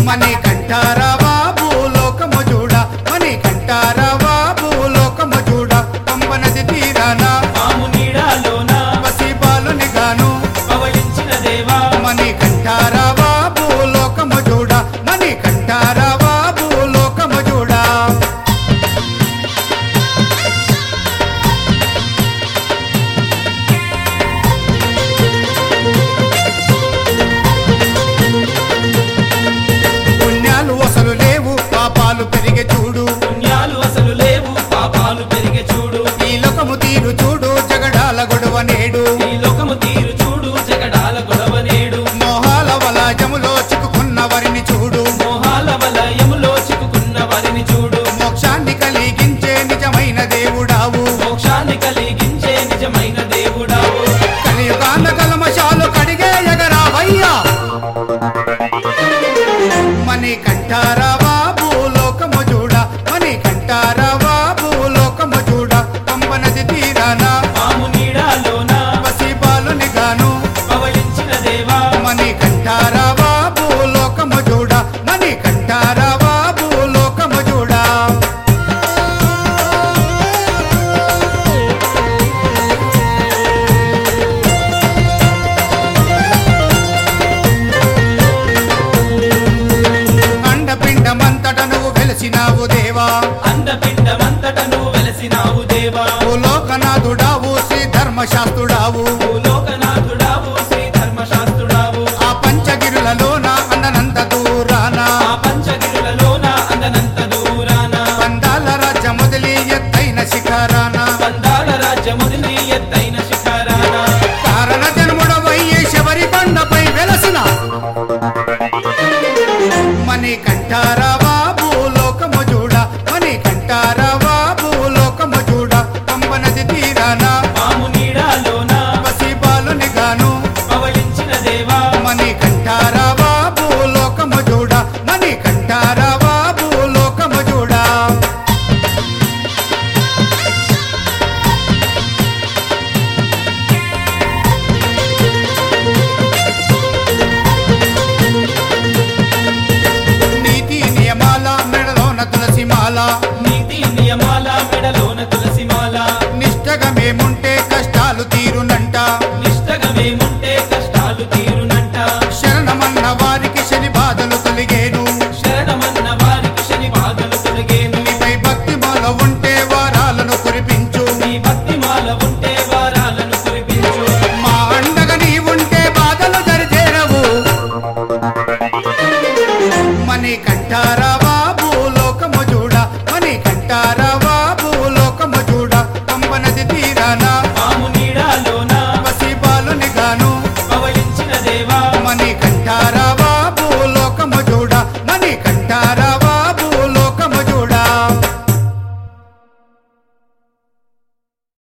మణి కంఠారావా భూలోకము చూడ మణి కంఠారావా భూలోకము చూడ పంబనది తీరాన పాము నీడాలోన వసీబాలుని గాను పవళించిన దేవా మణి కంఠారావా భూలోకము చూడ మణి కంఠారావా భూలోకము చూడ పుణ్యాలు అసలు లేవు పాపాలు పెరిగే చూడు పుణ్యాలు అసలు లేవు పాపాలు పెరిగే చూడు ఈ లోకము తీరు చూడు జగడాల గొడవ నేడు ఈ లోకము తీరు చూడు జగడాల గొడవ నేడు మోహాల వలాజములో చిక్కుకున్న వరిని చూడు మోహాల వలయములో చిక్కుకున్న వారిని చూడు మోక్షాన్ని కలిగించే నిజమైన దేవుడావు మోక్షాన్ని కలిగించే నిజమైన దేవుడావు కలియుగాన కలమశాలు కడిగే ఎగరావయ్యా మణి కంఠారావా భూలోకము చూడ మణి కంఠారావా భూలోకము చూడ పంబనది తీరాన పాము నీడాలోన వసీబాలుని గాను పవళించిన దేవా మణి కంఠారా